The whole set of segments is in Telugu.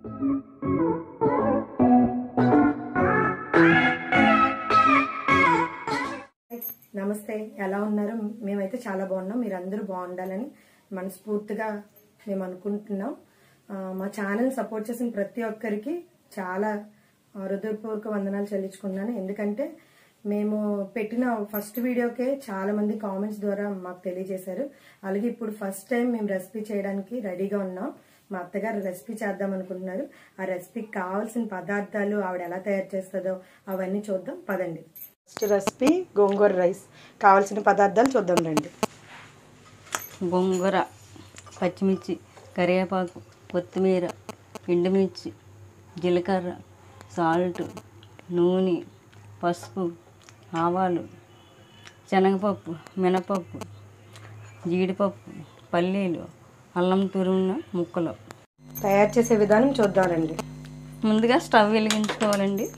నమస్తే ఎలా ఉన్నారు మేమైతే చాలా బాగున్నాం మీరందరూ బాగుండాలని మనస్ఫూర్తిగా మేము అనుకుంటున్నాం ఆ, మా ఛానల్ సపోర్ట్ చేసిన ప్రతి ఒక్కరికి చాలా ఆ, హృదయపూర్వక వందనాలు చెల్లించుకున్నాను ఎందుకంటే మేము పెట్టిన ఫస్ట్ వీడియోకే చాలా మంది కామెంట్స్ ద్వారా మాకు తెలియజేశారు అలాగే ఇప్పుడు ఫస్ట్ టైం మేము రెసిపీ చేయడానికి రెడీగా ఉన్నాం మా అత్తగారు రెసిపీ చేద్దాం అనుకుంటున్నారు ఆ రెసిపీకి కావాల్సిన పదార్థాలు ఆవిడ ఎలా తయారు చేస్తుందో అవన్నీ చూద్దాం పదండి ఫస్ట్ రెసిపీ గోంగూర రైస్ కావాల్సిన పదార్థాలు చూద్దాం రండి గోంగూర పచ్చిమిర్చి కరివేపాకు కొత్తిమీర ఎండుమిర్చి జీలకర్ర సాల్ట్ నూనె పసుపు ఆవాలు శనగపప్పు మినపప్పు జీడిపప్పు పల్లీలు అల్లం తురుమున ముక్కలు తయారు చేసే విధానం చూద్దాం రండి ముందుగా స్టవ్ వెలిగించుకోవాలండి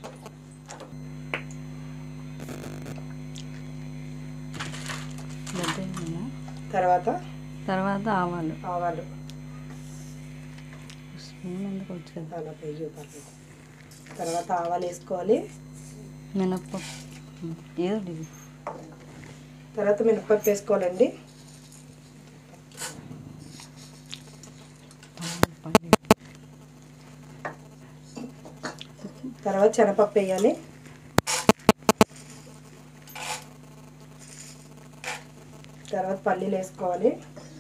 దగ్గర తర్వాత తర్వాత ఆవాలు ఆవాలు స్పూన్ ఎందుకు వచ్చు కదా అలా పెయ్యి పర్లేదు తర్వాత ఆవాలు వేసుకోవాలి మినప్పప్పు ఏదో ఇది. తర్వాత మినపప్పు వేసుకోవాలండి తర్వాత శనగపప్పు వేయాలి తర్వాత పల్లీలు వేసుకోవాలి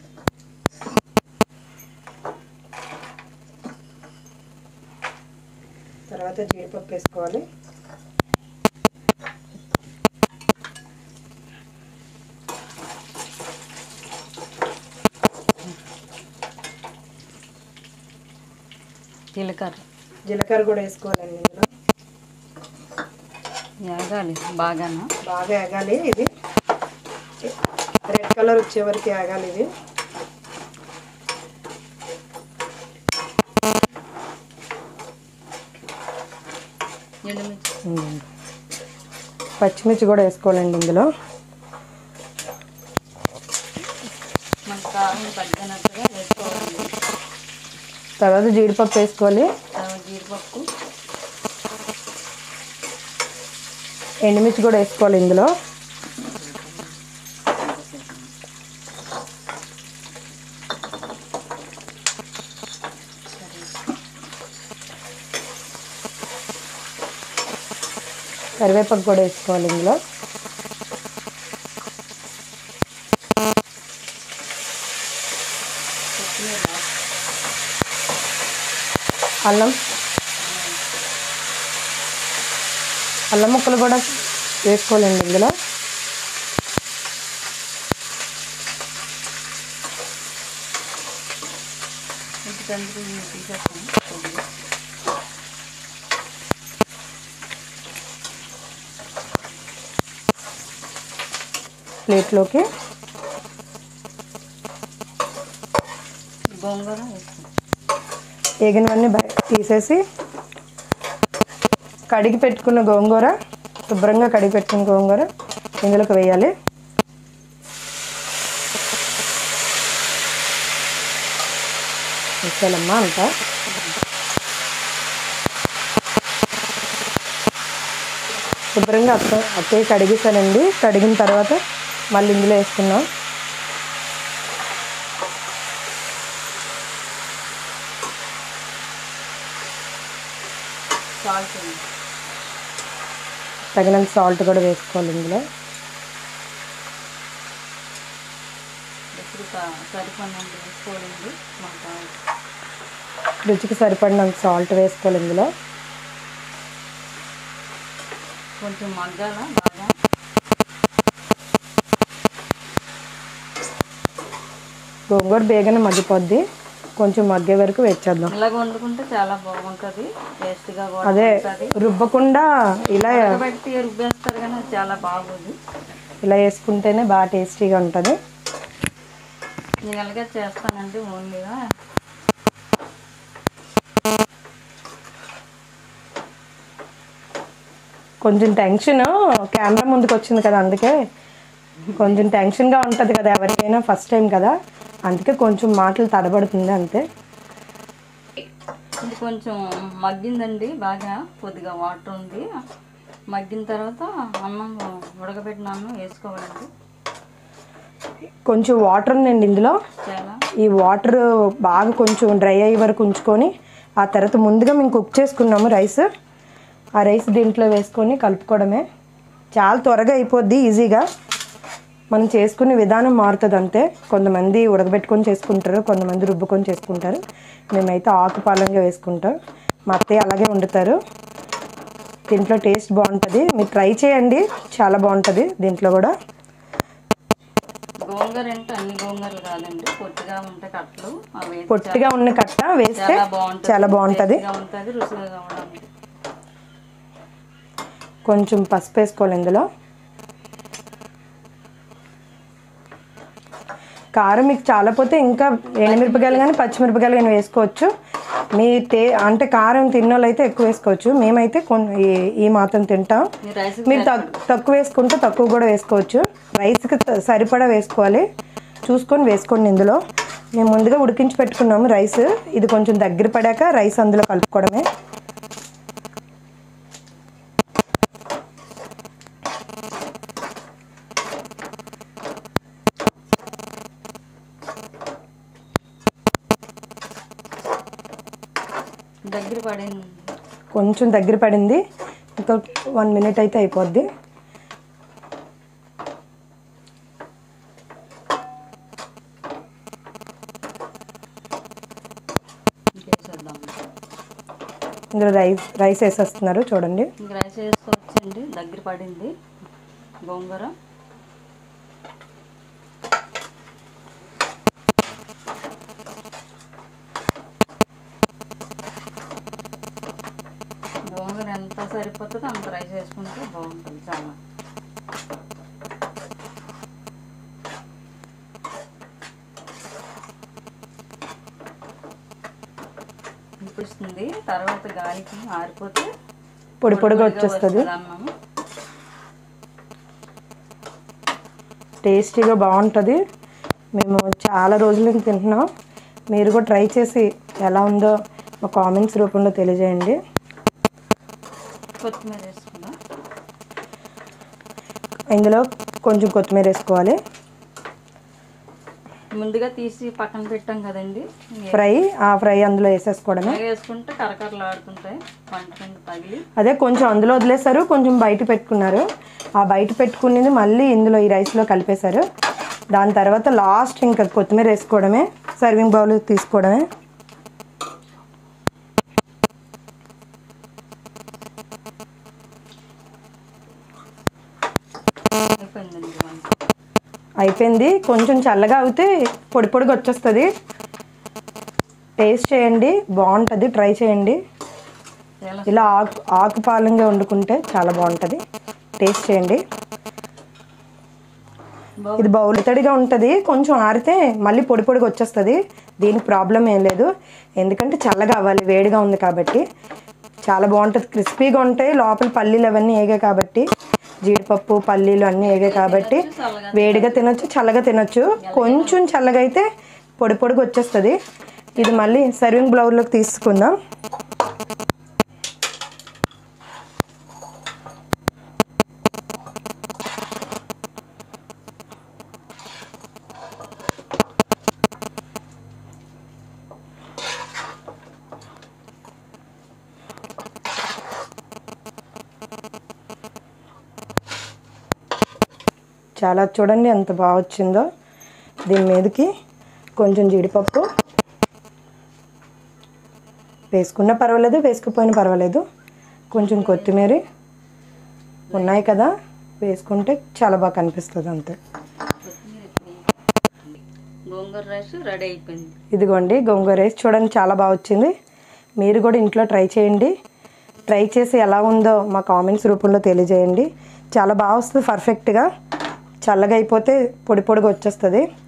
తర్వాత జీడిపప్పు వేసుకోవాలి జీలకర్ర జీలకర్ర కూడా వేసుకోవాలండి ఇందులో యాగాలి బాగానా బాగా ఏగాలి ఇది రెడ్ కలర్ వచ్చే వరకు ఏగాలి ఇది ఎండుమిర్చి పచ్చిమిర్చి కూడా వేసుకోవాలండి ఇందులో మనకు కారం తగ్గినట్టుగా వేసుకోవాలి తర్వాత జీడిపప్పు వేసుకోవాలి తర్వాత జీడిపప్పు ఎండుమిర్చి కూడా వేసుకోవాలి ఇందులో కరివేపాకు కూడా వేసుకోవాలి ఇందులో అల్లం అల్లం ముక్కలు కూడా వేసుకోవాలండి ఇందులో ఇంటి తండ్రి తీసేస్తాను కొద్దిగా ప్లేట్లోకి గోంగూర వేస్తాను వేగినవన్నీ బయ తీసేసి కడిగి పెట్టుకున్న గోంగూర శుభ్రంగా కడిగి పెట్టుకున్న గోంగూర ఇందులోకి వేయాలి వేసాలమ్మా అంతా శుభ్రంగా అత్త అత్తయ్య కడిగేసానండి కడిగిన తర్వాత మళ్ళీ ఇందులో వేసుకున్నాం సాల్ట్ తగినంత సాల్ట్ కూడా వేసుకోవాలి ఇందులో ఇప్పుడు సరిపడినంత వేసుకోవాలండి మాకు రుచికి సరిపడినంత సాల్ట్ వేసుకోవాలి ఇందులో కొంచెం మగ్గాల బాగా గోంగూర బేగనే మగ్గిపోద్ది కొంచెం మగ్గే వరకు వేచేద్దాం ఇలాగ వండుకుంటే చాలా బాగుంటుంది టేస్ట్గా కూడా అదే ఉంటుంది రుబ్బకుండా ఇలా పెట్టి రుబ్బేస్తారు కానీ అది చాలా బాగోదు ఇలా వేసుకుంటేనే బాగా టేస్టీగా ఉంటుంది నేను అలాగే చేస్తానండి ఓన్లీగా కొంచెం టెన్షన్ కెమెరా ముందుకు వచ్చింది కదా అందుకే కొంచెం టెన్షన్గా ఉంటుంది కదా ఎవరికైనా ఫస్ట్ టైం కదా అందుకే కొంచెం మాటలు తడబడుతుంది అంతే ఇది కొంచెం మగ్గిందండి బాగా కొద్దిగా వాటర్ ఉంది మగ్గిన తర్వాత అన్నం ఉడకబెట్టిన అన్నం వేసుకోవాలండి కొంచెం వాటర్ ఉందండి ఇందులో చాలా ఈ వాటర్ బాగా కొంచెం డ్రై అయ్యే వరకు ఉంచుకొని ఆ తర్వాత ముందుగా మేము కుక్ చేసుకున్నాము రైస్ ఆ రైస్ దీంట్లో వేసుకొని కలుపుకోవడమే చాలా త్వరగా అయిపోద్ది ఈజీగా మనం చేసుకునే విధానం మారుతుంది అంతే కొంతమంది ఉడకబెట్టుకొని చేసుకుంటారు కొంతమంది రుబ్బుకొని చేసుకుంటారు మేమైతే ఆకుపాలంగా వేసుకుంటాం మా అత్తయ్య అలాగే వండుతారు దీంట్లో టేస్ట్ బాగుంటుంది మీరు ట్రై చేయండి చాలా బాగుంటుంది దీంట్లో కూడా గోంగూర అంటే అన్ని గోంగూరలు కాదండి పొట్టిగా ఉంటే కట్టలు అవి వేసి పొట్టిగా ఉన్న కట్ట వేస్తే చాలా బాగుంటుంది చాలా బాగుంటుంది టేస్టీగా ఉంటుంది రుచిగా కూడా ఉంటుంది కొంచెం పసుపు వేసుకోవాలి ఇందులో కారం మీకు చాలా పోతే ఇంకా ఎండుమిరపకాయలు కానీ పచ్చిమిరపకాయలు కానీ వేసుకోవచ్చు మీ తే అంటే కారం తిన్నోళ్ళు అయితే ఎక్కువ వేసుకోవచ్చు మేమైతే కొన్ని ఈ- ఈ మాత్రం తింటాం ఈ రైస్ మీరు తక్- తక్కువ వేసుకుంటే తక్కువ కూడా వేసుకోవచ్చు రైస్కి త- సరిపడా వేసుకోవాలి చూసుకొని వేసుకోండి ఇందులో మేము ముందుగా ఉడికించి పెట్టుకున్నాము రైస్ ఇది కొంచెం దగ్గర పడాక రైస్ అందులో కలుపుకోవడమే దగ్గర పడింది కొంచెం దగ్గర పడింది ఇంకా వన్ మినిట్ అయితే అయిపోద్ది ఇంకేసేద్దాం ఇందులో రైస్ రైస్ వేసేస్తున్నారు చూడండి ఇంక రైస్ వేసుకోవచ్చండి దగ్గర పడింది గోంగూర గోంగూర ఎంత సరిపోతుందో అంత రైస్ వేసుకుంటే బాగుంటుంది చాలా ఇస్తుంది తర్వాత గాలికి ఆరిపోతే పొడి పొడిగా పొడిగా వచ్చేస్తుంది వస్తుంది అన్నము టేస్టీగా బాగుంటుంది మేము చాలా రోజుల నుంచి తింటున్నాం మీరు కూడా ట్రై చేసి ఎలా ఉందో మా కామెంట్స్ రూపంలో తెలియజేయండి కొత్తిమీర వేసుకుందాం ఇందులో కొంచెం కొత్తిమీర వేసుకోవాలి ముందుగా తీసి పక్కన పెట్టాం కదండి ఇంక ఫ్రై ఆ ఫ్రై అందులో వేసేసుకోవడమే ఇలాగ వేసుకుంటే కరకరలు ఆడుతుంటాయి పంట కింద తగిలి అదే కొంచెం అందులో వదిలేశారు కొంచెం బయట పెట్టుకున్నారు ఆ బయట పెట్టుకునేది మళ్ళీ ఇందులో ఈ రైస్లో కలిపేశారు దాని తర్వాత లాస్ట్ ఇంకా కొత్తిమీర వేసుకోవడమే సర్వింగ్ బౌల్ తీసుకోవడమే అయిపోయిందండి వంట అయిపోయింది కొంచెం చల్లగా అవుతే పొడి పొడిగా వచ్చేస్తుంది టేస్ట్ చేయండి బాగుంటుంది ట్రై చేయండి చాలా ఇలా ఆకు ఆకుపాలంగా వండుకుంటే చాలా బాగుంటుంది టేస్ట్ చేయండి బాగు- ఇది బౌల్ తడిగా ఉంటుంది కొంచెం ఆరితే మళ్ళీ పొడి పొడిగా వచ్చేస్తుంది దీనికి ప్రాబ్లం ఏం లేదు ఎందుకంటే చల్లగా అవ్వాలి వేడిగా ఉంది కాబట్టి చాలా బాగుంటుంది క్రిస్పీగా ఉంటాయి లోపల పల్లీలు అవన్నీ ఏగాయి కాబట్టి జీడిపప్పు పల్లీలు అన్నీ ఏగాయి కాబట్టి చల్లగా వేడిగా తినొచ్చు చల్లగా తినొచ్చు కొంచెం చల్లగా అయితే పొడి పొడిగా వచ్చేస్తుంది ఇది మళ్ళీ సర్వింగ్ బ్లౌజ్లోకి తీసుకుందాం చాలా చూడండి ఎంత బాగా వచ్చిందో దీని మీదకి కొంచెం జీడిపప్పు వేసుకున్నా పర్వాలేదు వేసుకుపోయినా పర్వాలేదు కొంచెం కొత్తిమీర ఉన్నాయి కదా వేసుకుంటే చాలా బాగా కనిపిస్తుంది అంతే కొత్తిమీర ఎక్కువ వేయండి. గోంగూర రైస్ రెడీ అయిపోయింది ఇదిగోండి గోంగూర రైస్ చూడండి చాలా బాగా వచ్చింది మీరు కూడా ఇంట్లో ట్రై చేయండి ట్రై చేసి ఎలా ఉందో మా కామెంట్స్ రూపంలో తెలియజేయండి చాలా బాగా వస్తుంది పర్ఫెక్ట్గా చల్లగా అయిపోతే పొడి పొడిగా వచ్చేస్తుంది